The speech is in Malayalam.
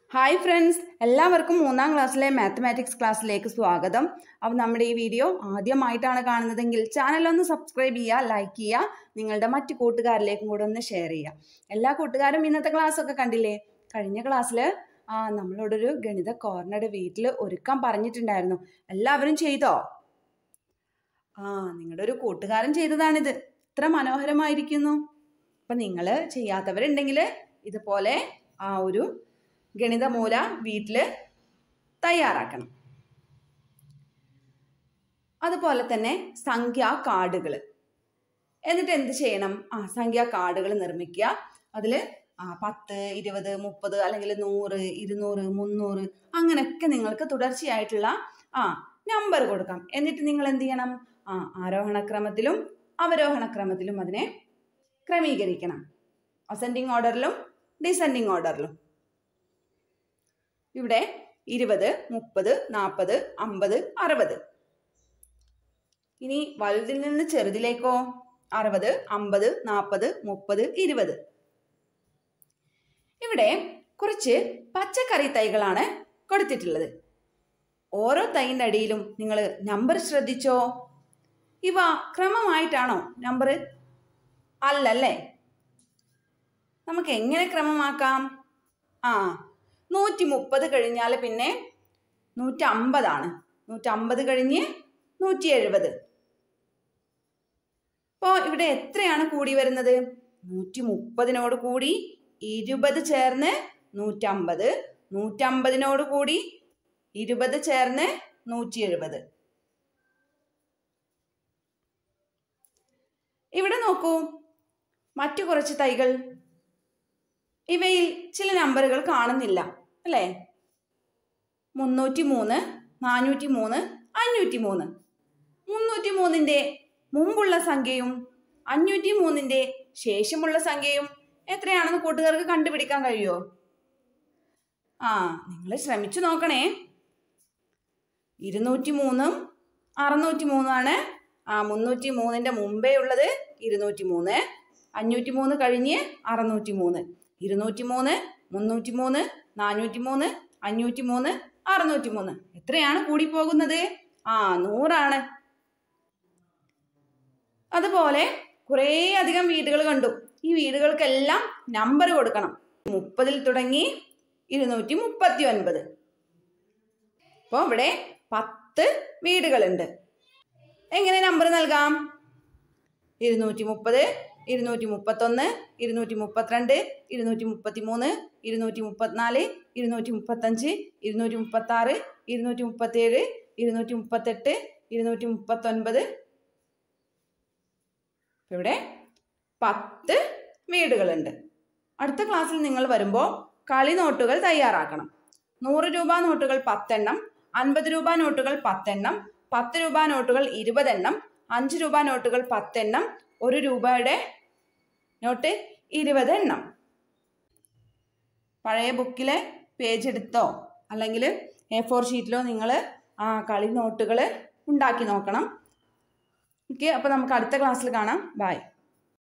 ഹായ് ഫ്രണ്ട്സ് എല്ലാവർക്കും മൂന്നാം ക്ലാസ്സിലെ മാത്തമാറ്റിക്സ് ക്ലാസ്സിലേക്ക് സ്വാഗതം അപ്പോൾ നമ്മുടെ ഈ വീഡിയോ ആദ്യമായിട്ടാണ് കാണുന്നതെങ്കിൽ ചാനൽ ഒന്ന് സബ്സ്ക്രൈബ് ചെയ്യുക ലൈക്ക് ചെയ്യുക നിങ്ങളുടെ മറ്റു കൂട്ടുകാരിലേക്കും കൂടെ ഒന്ന് ഷെയർ ചെയ്യുക എല്ലാ കൂട്ടുകാരും ഇന്നത്തെ ക്ലാസ് ഒക്കെ കണ്ടില്ലേ കഴിഞ്ഞ ക്ലാസ്സിൽ ആ നമ്മളോടൊരു ഗണിത കോർണറുടെ വീട്ടിൽ ഒരുക്കാൻ പറഞ്ഞിട്ടുണ്ടായിരുന്നു എല്ലാവരും ചെയ്തോ ആ നിങ്ങളുടെ ഒരു കൂട്ടുകാരൻ ചെയ്തതാണിത് ഇത്ര മനോഹരമായിരിക്കുന്നു അപ്പം നിങ്ങൾ ചെയ്യാത്തവരുണ്ടെങ്കിൽ ഇതുപോലെ ആ ഒരു ഗണിതമൂല വീട്ടിൽ തയ്യാറാക്കണം അതുപോലെ തന്നെ സംഖ്യാ കാർഡുകൾ എന്നിട്ട് എന്ത് ചെയ്യണം ആ സംഖ്യാ കാർഡുകൾ നിർമ്മിക്കുക അതിൽ ആ പത്ത് ഇരുപത് മുപ്പത് അല്ലെങ്കിൽ നൂറ് ഇരുന്നൂറ് മുന്നൂറ് അങ്ങനെയൊക്കെ നിങ്ങൾക്ക് തുടർച്ചയായിട്ടുള്ള ആ നമ്പർ കൊടുക്കാം എന്നിട്ട് നിങ്ങൾ എന്ത് ചെയ്യണം ആ ആരോഹണക്രമത്തിലും അവരോഹണക്രമത്തിലും അതിനെ ക്രമീകരിക്കണം അസെൻഡിങ് ഓർഡറിലും ഡിസെൻഡിങ് ഓർഡറിലും ഇവിടെ ഇരുപത് മുപ്പത് നാൽപ്പത് അമ്പത് അറുപത് ഇനി വലുതിൽ നിന്ന് ചെറുതിലേക്കോ അറുപത് അമ്പത് നാൽപ്പത് മുപ്പത് ഇരുപത് ഇവിടെ കുറച്ച് പച്ചക്കറി തൈകളാണ് കൊടുത്തിട്ടുള്ളത് ഓരോ തൈൻ്റെ അടിയിലും നിങ്ങൾ നമ്പർ ശ്രദ്ധിച്ചോ ഇവ ക്രമമായിട്ടാണോ നമ്പർ അല്ലല്ലേ നമുക്ക് എങ്ങനെ ക്രമമാക്കാം ആ നൂറ്റി മുപ്പത് കഴിഞ്ഞാൽ പിന്നെ നൂറ്റമ്പതാണ് നൂറ്റമ്പത് കഴിഞ്ഞ് നൂറ്റി എഴുപത് ഇപ്പോൾ ഇവിടെ എത്രയാണ് കൂടി വരുന്നത് നൂറ്റി മുപ്പതിനോട് കൂടി ഇരുപത് ചേർന്ന് നൂറ്റമ്പത് നൂറ്റമ്പതിനോട് കൂടി ഇരുപത് ചേർന്ന് നൂറ്റി എഴുപത് ഇവിടെ നോക്കൂ മറ്റു കുറച്ച് തൈകൾ ഇവയിൽ ചില നമ്പറുകൾ കാണുന്നില്ല അല്ലേ മുന്നൂറ്റി മൂന്ന് നാനൂറ്റി മൂന്ന് അഞ്ഞൂറ്റി മൂന്ന് മുന്നൂറ്റി മൂന്നിൻ്റെ മുമ്പുള്ള സംഖ്യയും അഞ്ഞൂറ്റി മൂന്നിൻ്റെ ശേഷമുള്ള സംഖ്യയും എത്രയാണെന്ന് കൂട്ടുകാർക്ക് കണ്ടുപിടിക്കാൻ കഴിയുമോ ആ നിങ്ങൾ ശ്രമിച്ചു നോക്കണേ ഇരുന്നൂറ്റി മൂന്നും അറുന്നൂറ്റി മൂന്നാണ് ആ മുന്നൂറ്റി മൂന്നിൻ്റെ മുമ്പേ ഉള്ളത് ഇരുന്നൂറ്റി മൂന്ന് അഞ്ഞൂറ്റി മൂന്ന് കഴിഞ്ഞ് അറുന്നൂറ്റി മൂന്ന് ഇരുന്നൂറ്റി മൂന്ന് മുന്നൂറ്റി മൂന്ന് നാനൂറ്റി മൂന്ന് അഞ്ഞൂറ്റി മൂന്ന് അറുന്നൂറ്റി മൂന്ന് എത്രയാണ് കൂടി പോകുന്നത് ആ നൂറാണ് അതുപോലെ കുറേ അധികം വീടുകൾ കണ്ടു ഈ വീടുകൾക്കെല്ലാം നമ്പർ കൊടുക്കണം മുപ്പതിൽ തുടങ്ങി ഇരുന്നൂറ്റി മുപ്പത്തി ഒൻപത് അപ്പോൾ ഇവിടെ പത്ത് വീടുകളുണ്ട് എങ്ങനെ നമ്പർ നൽകാം ഇരുന്നൂറ്റി മുപ്പത് ഇരുന്നൂറ്റി മുപ്പത്തൊന്ന് ഇരുന്നൂറ്റി മുപ്പത്തിരണ്ട് ഇരുന്നൂറ്റി മുപ്പത്തി മൂന്ന് ഇരുന്നൂറ്റി മുപ്പത്തിനാല് ഇരുന്നൂറ്റി മുപ്പത്തഞ്ച് ഇരുന്നൂറ്റി മുപ്പത്താറ് ഇരുന്നൂറ്റി മുപ്പത്തേഴ് ഇരുന്നൂറ്റി മുപ്പത്തെട്ട് ഇരുന്നൂറ്റി മുപ്പത്തൊൻപത് ഇവിടെ പത്ത് വീടുകളുണ്ട് അടുത്ത ക്ലാസ്സിൽ നിങ്ങൾ വരുമ്പോൾ കളി നോട്ടുകൾ തയ്യാറാക്കണം നൂറ് രൂപ നോട്ടുകൾ പത്തെണ്ണം അൻപത് രൂപ നോട്ടുകൾ പത്തെണ്ണം പത്ത് രൂപ നോട്ടുകൾ ഇരുപതെണ്ണം അഞ്ച് രൂപ നോട്ടുകൾ പത്തെണ്ണം ഒരു രൂപയുടെ നോട്ട് ഇരുപത് എണ്ണം പഴയ ബുക്കിലെ പേജ് എടുത്തോ അല്ലെങ്കിൽ എ ഫോർ ഷീറ്റിലോ നിങ്ങൾ ആ കളി നോട്ടുകൾ ഉണ്ടാക്കി നോക്കണം ഓക്കെ അപ്പോൾ നമുക്ക് അടുത്ത ക്ലാസ്സിൽ കാണാം ബായ്